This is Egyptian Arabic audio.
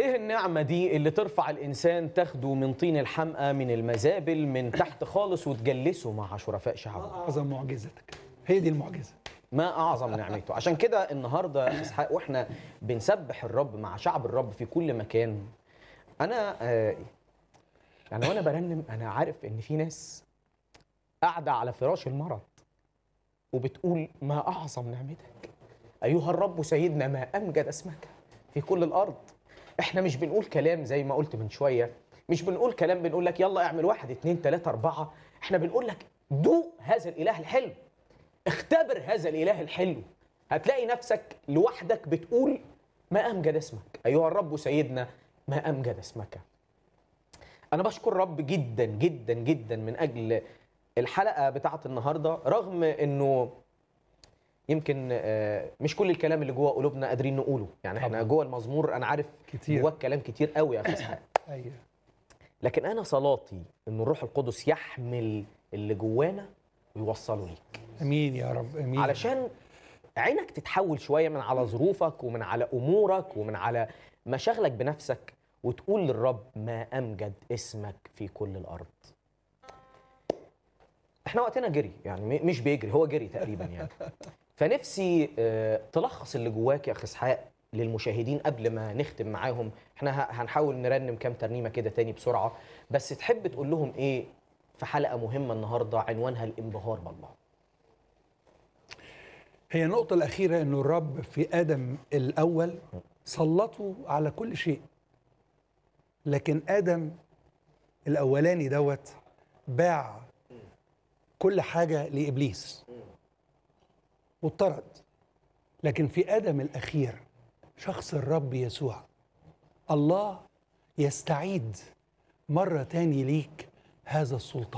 ايه النعمة دي اللي ترفع الإنسان تاخده من طين الحمقى من المزابل من تحت خالص وتجلسه مع شرفاء شعبه اعظم معجزتك هي دي المعجزه ما أعظم نعمته عشان كده النهاردة يا إسحاق وإحنا بنسبح الرب مع شعب الرب في كل مكان أنا آه، يعني وأنا برنم أنا عارف إن في ناس قاعدة على فراش المرض وبتقول ما أعظم نعمتك أيها الرب سيدنا ما أمجد اسمك في كل الأرض إحنا مش بنقول كلام زي ما قلت من شوية مش بنقول كلام بنقول لك يلا اعمل واحد اتنين تلاتة أربعة إحنا بنقول لك دوق هذا الإله الحلو اختبر هذا الإله الحلو هتلاقي نفسك لوحدك بتقول ما أمجد اسمك أيها الرب سيدنا ما أمجد اسمك أنا بشكر رب جدا جدا جدا من أجل الحلقة بتاعت النهاردة رغم أنه يمكن آه، مش كل الكلام اللي جوه قلوبنا قادرين نقوله يعني احنا طبعاً. جوه المزمور انا عارف كتير. جواه كلام كتير قوي يا اخي اسحاق ايوه لكن انا صلاتي ان الروح القدس يحمل اللي جوانا ويوصله ليك امين يا رب امين علشان عينك تتحول شويه من على ظروفك ومن على امورك ومن على مشاغلك بنفسك وتقول للرب ما امجد اسمك في كل الارض احنا وقتنا جري يعني م- مش بيجري هو جري تقريبا يعني فنفسي آه، تلخص اللي جواك يا اخي اسحاق للمشاهدين قبل ما نختم معاهم احنا ه- هنحاول نرنم كام ترنيمه كده تاني بسرعه بس تحب تقول لهم ايه في حلقه مهمه النهارده عنوانها الانبهار بالله هي النقطة الأخيرة إنه الرب في آدم الأول سلطه على كل شيء لكن آدم الأولاني دوت باع كل حاجة لإبليس واضطرد لكن في آدم الأخير شخص الرب يسوع الله يستعيد مرة تاني ليك هذا السلطان